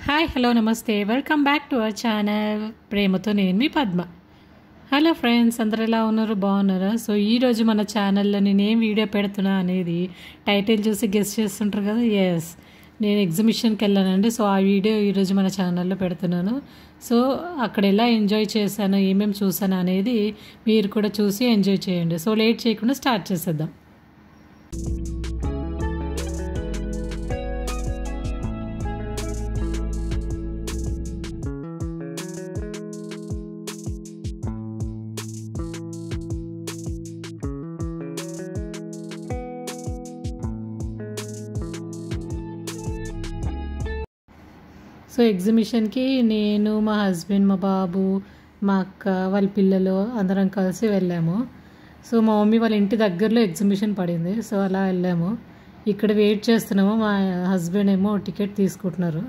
hi hello నమస్తే welcome back to our channel ప్రేమతో నేను మీ పద్మ హలో ఫ్రెండ్స్ అందరు ఎలా ఉన్నారు బాగున్నారా సో ఈరోజు మన ఛానల్లో నేను ఏం వీడియో పెడుతున్నా అనేది టైటిల్ చూసి గెస్ట్ చేస్తుంటారు కదా ఎస్ నేను ఎగ్జిబిషన్కి వెళ్ళానండి సో ఆ వీడియో ఈరోజు మన ఛానల్లో పెడుతున్నాను సో అక్కడ ఎలా ఎంజాయ్ చేశాను ఏమేమి చూసాను అనేది మీరు కూడా చూసి ఎంజాయ్ చేయండి సో లేట్ చేయకుండా స్టార్ట్ చేసేద్దాం సో ఎగ్జిబిషన్కి నేను మా హస్బెండ్ మా బాబు మా అక్క వాళ్ళ పిల్లలు అందరం కలిసి వెళ్ళాము సో మా మమ్మీ వాళ్ళ ఇంటి దగ్గరలో ఎగ్జిబిషన్ పడింది సో అలా వెళ్ళాము ఇక్కడ వెయిట్ చేస్తున్నాము మా హస్బెండ్ ఏమో టికెట్ తీసుకుంటున్నారు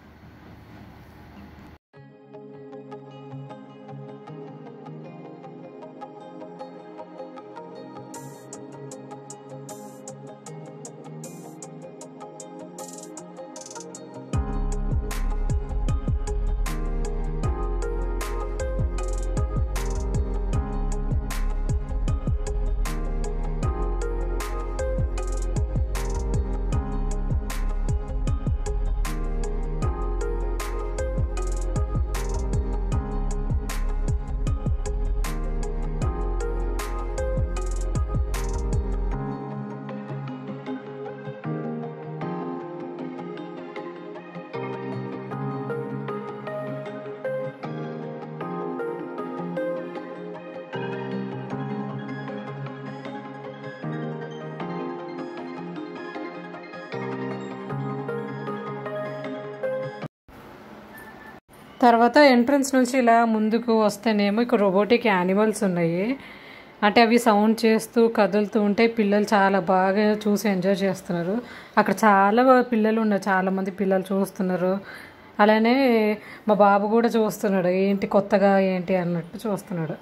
తర్వాత ఎంట్రన్స్ నుంచి ఇలా ముందుకు వస్తేనేమో ఇక్కడ రోబోటిక్ యానిమల్స్ ఉన్నాయి అంటే అవి సౌండ్ చేస్తూ కదులుతూ ఉంటే పిల్లలు చాలా బాగా చూసి ఎంజాయ్ చేస్తున్నారు అక్కడ చాలా పిల్లలు ఉన్నారు చాలా మంది పిల్లలు చూస్తున్నారు అలానే మా బాబు కూడా చూస్తున్నాడు ఏంటి కొత్తగా ఏంటి అన్నట్టు చూస్తున్నాడు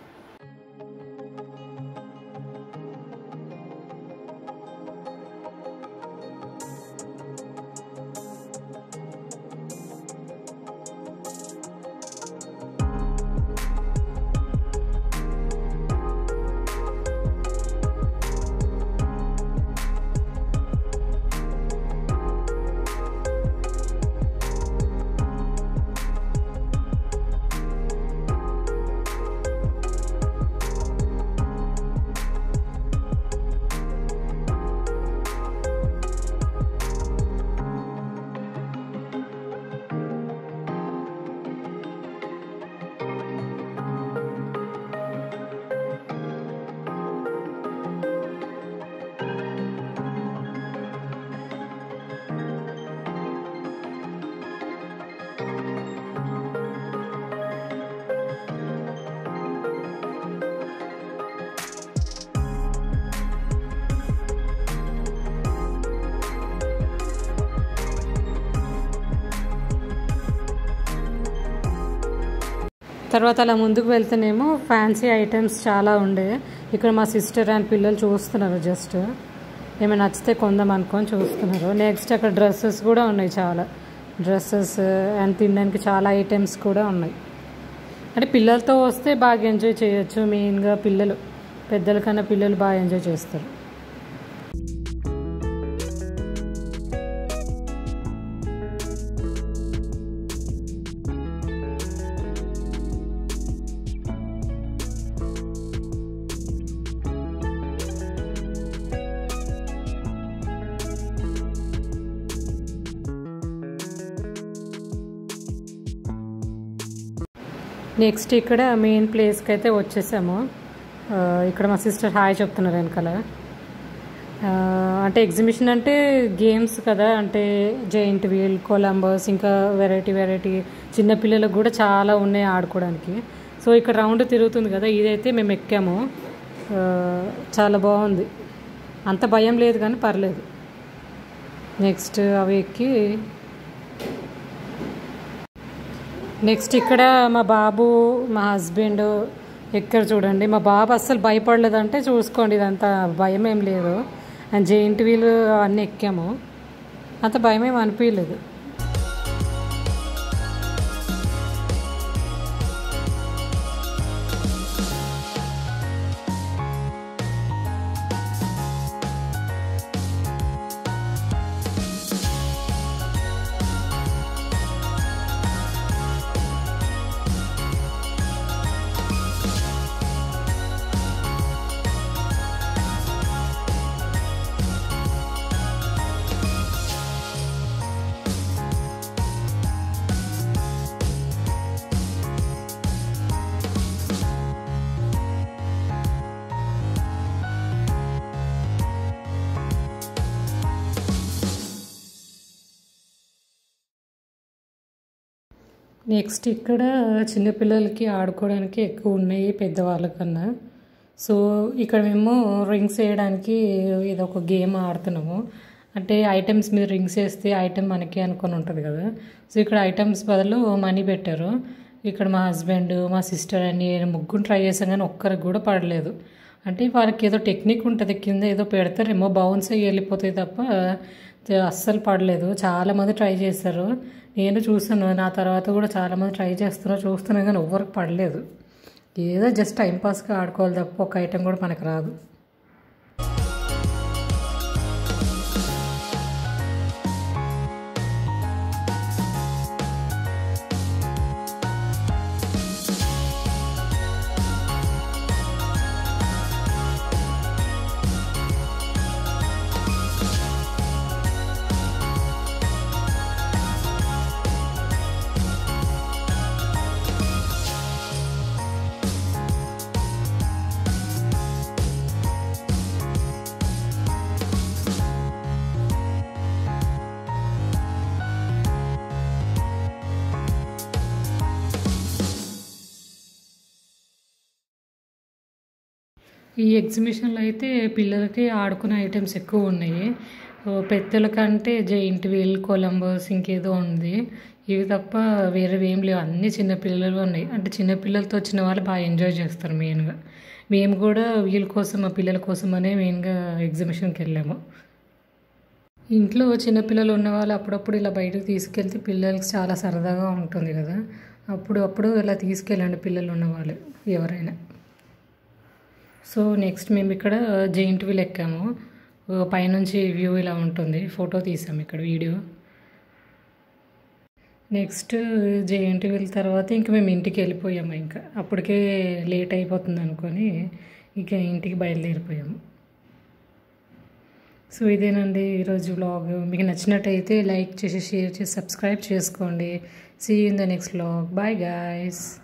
తర్వాత అలా ముందుకు వెళ్తేనేమో ఫ్యాన్సీ ఐటమ్స్ చాలా ఉండే ఇక్కడ మా సిస్టర్ అండ్ పిల్లలు చూస్తున్నారు జస్ట్ ఏమైనా నచ్చితే కొందాం అనుకొని చూస్తున్నారు నెక్స్ట్ అక్కడ డ్రెస్సెస్ కూడా ఉన్నాయి చాలా డ్రెస్సెస్ అండ్ తినడానికి చాలా ఐటమ్స్ కూడా ఉన్నాయి అంటే పిల్లలతో వస్తే బాగా ఎంజాయ్ చేయొచ్చు మెయిన్గా పిల్లలు పెద్దల కన్నా పిల్లలు బాగా ఎంజాయ్ చేస్తారు నెక్స్ట్ ఇక్కడ మెయిన్ ప్లేస్కి అయితే వచ్చేసాము ఇక్కడ మా సిస్టర్ హాయ్ చెప్తున్నారు వెనకాల అంటే ఎగ్జిబిషన్ అంటే గేమ్స్ కదా అంటే జైంట్ వీల్ కొలంబస్ ఇంకా వెరైటీ వెరైటీ చిన్నపిల్లలకు కూడా చాలా ఉన్నాయి ఆడుకోవడానికి సో ఇక్కడ రౌండ్ తిరుగుతుంది కదా ఇదైతే మేము ఎక్కాము చాలా బాగుంది అంత భయం లేదు కానీ పర్లేదు నెక్స్ట్ అవి ఎక్కి నెక్స్ట్ ఇక్కడ మా బాబు మా హస్బెండ్ ఎక్కడ చూడండి మా బాబు అస్సలు భయపడలేదంటే చూసుకోండి ఇదంతా భయం ఏం లేదు అండ్ జెయింట్ వీల్ అవన్నీ ఎక్కాము అంత భయం ఏం అనిపించలేదు నెక్స్ట్ ఇక్కడ చిన్నపిల్లలకి ఆడుకోవడానికి ఎక్కువ ఉన్నాయి పెద్దవాళ్ళకన్నా సో ఇక్కడ మేము రింగ్స్ వేయడానికి ఇది ఒక గేమ్ ఆడుతున్నాము అంటే ఐటమ్స్ మీద రింగ్స్ వేస్తే ఐటమ్ మనకి అనుకొని ఉంటుంది కదా సో ఇక్కడ ఐటమ్స్ బదులు మనీ పెట్టారు ఇక్కడ మా హస్బెండ్ మా సిస్టర్ అని ముగ్గురు ట్రై చేసాం కానీ ఒక్కరికి కూడా పడలేదు అంటే వాళ్ళకి ఏదో టెక్నిక్ ఉంటుంది కింద ఏదో పెడతారేమో బౌన్స్ అయ్యి వెళ్ళిపోతాయి తప్ప అస్సలు పడలేదు చాలామంది ట్రై చేశారు నేను చూసాను నా తర్వాత కూడా చాలామంది ట్రై చేస్తున్నారు చూస్తున్నాను కానీ ఎవ్వరికి పడలేదు ఏదో జస్ట్ టైంపాస్గా ఆడుకోవాలి తప్ప ఒక ఐటెం కూడా మనకు రాదు ఈ ఎగ్జిబిషన్లో అయితే పిల్లలకి ఆడుకునే ఐటమ్స్ ఎక్కువ ఉన్నాయి పెద్దల కంటే జైంట్ వీల్ కొలంబస్ ఇంకేదో ఉంది ఇవి తప్ప వేరేవి ఏం లేవు అన్ని చిన్నపిల్లలు ఉన్నాయి అంటే చిన్నపిల్లలతో వచ్చిన వాళ్ళు బాగా ఎంజాయ్ చేస్తారు మెయిన్గా మేము కూడా వీళ్ళ కోసం మా పిల్లల కోసం అనే మెయిన్గా ఎగ్జిబిషన్కి వెళ్ళాము ఇంట్లో చిన్నపిల్లలు ఉన్న వాళ్ళు అప్పుడప్పుడు ఇలా బయటకు తీసుకెళ్తే పిల్లలకి చాలా సరదాగా ఉంటుంది కదా అప్పుడు అప్పుడు ఇలా తీసుకెళ్ళండి పిల్లలు ఉన్న వాళ్ళు ఎవరైనా సో నెక్స్ట్ మేము ఇక్కడ జైంట్ వీల్ ఎక్కాము పైనుంచి వ్యూ ఇలా ఉంటుంది ఫోటో తీసాము ఇక్కడ వీడియో నెక్స్ట్ జైంట్ వీల్ తర్వాత ఇంకా మేము ఇంటికి వెళ్ళిపోయాము ఇంకా అప్పటికే లేట్ అయిపోతుంది అనుకొని ఇక ఇంటికి బయలుదేరిపోయాము సో ఇదేనండి ఈరోజు వ్లాగ్ మీకు నచ్చినట్టయితే లైక్ చేసి షేర్ చేసి సబ్స్క్రైబ్ చేసుకోండి see in the next vlog bye guys